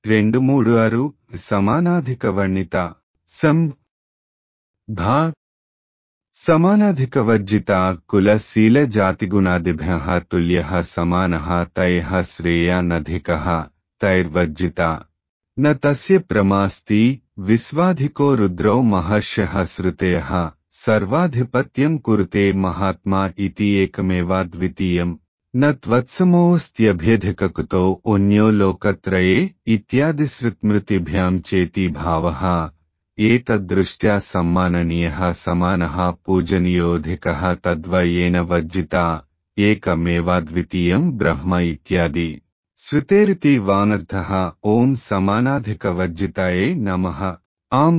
రెండు మూడు ఆరు సమానాధిక వర్ణిత సం భా సమానాధికవర్జిత కుల శీల జాతిగుణాదిభ్య తుల్య సమాన తై శ్రేయానధిక తైర్వర్జిత న తస్య ప్రమాస్తి విశ్వాధికో రుద్రౌ మహర్షః శ్రుతయః సర్వాధిపత్యం కురుతే మహాత్మా ఇతి ఏకమేవాద్వితీయం న త్వత్సమోऽస్త్యభ్యధికకుతో అన్యో లోకత్రయే ఇత్యాది స్మృతిభ్యాం చేతి భావः ఏతద్దృష్ట్యా సమ్మాననీయः సమానः పూజనీయోధికः తద్వయేన వర్జిత ఏకమేవాద్వితీయం బ్రహ్మ ఇత్యాది శృతేరితి వానర్థः ఓం సమానాధికవర్జితాయే నమః ఆం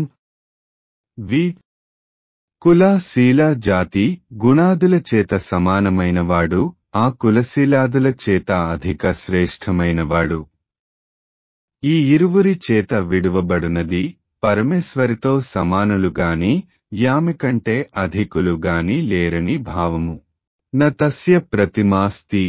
వి కుల శీల జాతి గుణాదుల చేత సమానమైనవాడు ఆ కులశీలాదుల చేత అధిక శ్రేష్టమైనవాడు ఈ ఇరువురి చేత విడువబడునది పరమేశ్వరితో సమానులుగాని యామి కంటే అధికులు గాని లేరని భావము న తస్య ప్రతిమాస్తి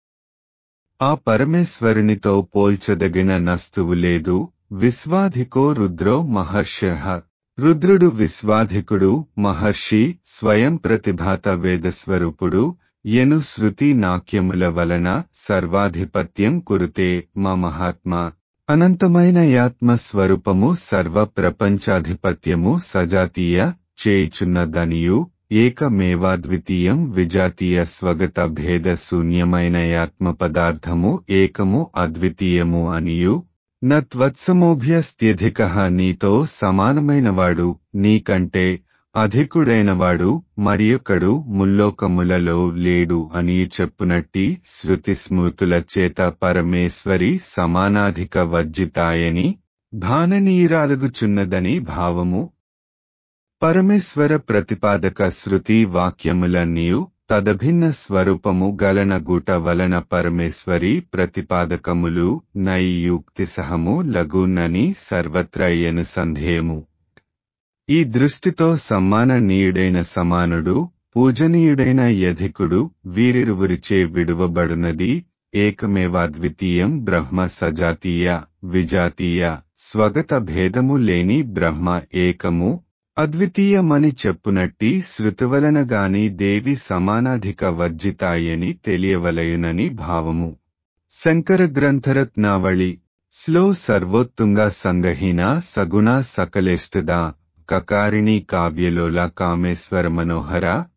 ఆ పరమేశ్వరునితో పోల్చదగిన నస్తువు లేదు విశ్వాధికో రుద్రో మహర్షః రుద్రుడు విశ్వాధికుడు మహర్షి స్వయం ప్రతిభాత వేదస్వరూపుడు ఎను శృతి నాక్యముల వలన సర్వాధిపత్యం కురుతే మా మహాత్మా అనంతమైన యాత్మ స్వరూపము సర్వ ప్రపంచాధిపత్యము సజాతీయ చేయుచున్నదనియు ఏకమేవాద్వితీయం విజాతీయ స్వగత భేద శూన్యమైన యాత్మ పదార్థము ఏకము అద్వితీయము అనియు న త్వత్సమోభ్యస్త్యధిక నీతో సమానమైనవాడు నీకంటే అధికుడైనవాడు మరియొకడు ముల్లోకములలో లేడు అని చెప్పునట్టి శృతి స్మృతుల చేత పరమేశ్వరి సమానాధిక వర్జితాయని భాననీరాలుగుచున్నదని భావము పరమేశ్వర ప్రతిపాదక శృతి వాక్యములన్నీయు తదభిన్న స్వరూపము గలన గుట వలన పరమేశ్వరి ప్రతిపాదకములు నైయుక్తి సహము లగునని సర్వత్రయ్యను సంధేయము ఈ దృష్టితో సమ్మాననీయుడైన సమానుడు పూజనీయుడైన యధికుడు వీరిరువురిచే విడువబడునది ఏకమేవాద్వితీయం బ్రహ్మ సజాతీయ విజాతీయ స్వగత భేదము లేని బ్రహ్మ ఏకము అద్వితీయమని చెప్పునట్టి శృతివలన గాని దేవి సమానాధిక వర్జితాయని తెలియవలయునని భావము శంకర గ్రంథరత్నావళి స్లో సర్వోత్తుంగ సంగహీన సగుణ సకలేష్టద కకారిణి కావ్యలోల కామేశ్వర మనోహర